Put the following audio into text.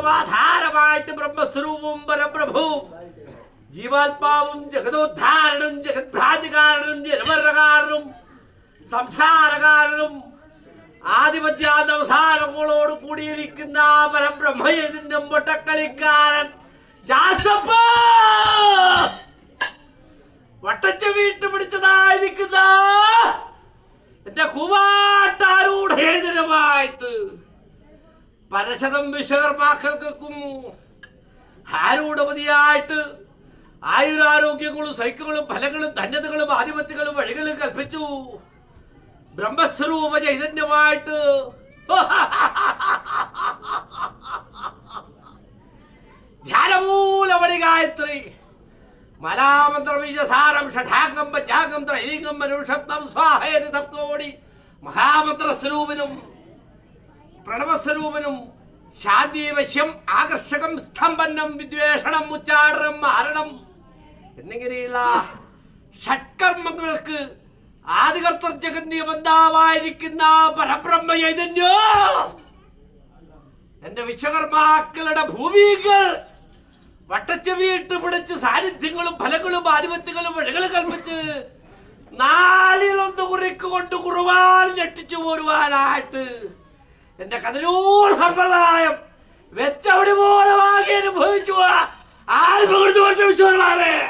സർവാധാരമായിട്ട് ബ്രഹ്മസ്വരൂപവും പരപ്രഭുവും ജീവാത്മാവും ജഗതോദ്ധാരണനും ജഗത്ഭ്രാന്തികാരനും ജനമരണകാരനും സംസാരകാരനും ആധിപത്യാന്തവസാനങ്ങളോട് കൂടിയിരിക്കുന്ന പരബ്രഹ്മയതിന്റെ പൊട്ടക്കളിക്കാരൻ ജാസപ്പ വട്ടച്ച വീട്ട് പിടിച്ചതായിരിക്കുന്ന എന്റെ കൂവാട്ടാരൂഢേതരമായിട്ട് പരശതം വിശ്വകർമാക്കൾക്കും ആരൂഢപതിയായിട്ട് ആയുരാരോഗ്യങ്ങളും സൈക്യങ്ങളും ഫലങ്ങളും ധന്യതകളും ആധിപത്യങ്ങളും വഴികളും കൽപ്പിച്ചു ബ്രഹ്മസ്വരൂപ ചൈതന്യമായിട്ട് ധ്യാനമൂലമണി ഗായത്രി മലാമന്ത്രബീജസാരം ഷഠാംഗം പഞ്ചാംഗം ത്രൈലിംഗം മനുഷബ്ദം സ്വാഹേതി സപ്തോടി മഹാമന്ത്രസ്വരൂപനും പ്രണവസ്വരൂപനും ശാന്തിവശ്യം ആകർഷകം സ്തംഭനം വിദ്വേഷണം ഉച്ചാരണം മാരണം എന്നിങ്ങനെയുള്ള ഷഡ്കർമ്മങ്ങൾക്ക് ആദികർത്തർ ജഗന്യ ബന്ധാവായിരിക്കുന്ന പരബ്രഹ്മ ചൈതന്യോ എന്റെ വിശ്വകർമാക്കളുടെ ഭൂമികൾ വട്ടച്ചെവിയിട്ട് പിടിച്ച് സാന്നിധ്യങ്ങളും ഫലങ്ങളും ആധിപത്യങ്ങളും വഴികളും കൽപ്പിച്ച് നാലിലൊന്ന് കുറിക്ക് കൊണ്ട് കുറുവാൻ ഞെട്ടിച്ചു പോരുവാനായിട്ട് എന്റെ കഥനൂർ സമ്പ്രദായം വെച്ചവിടെ പോലെ വാങ്ങി അനുഭവിച്ചു ആത്മകൊണ്ട് വിശ്വകർമാവേ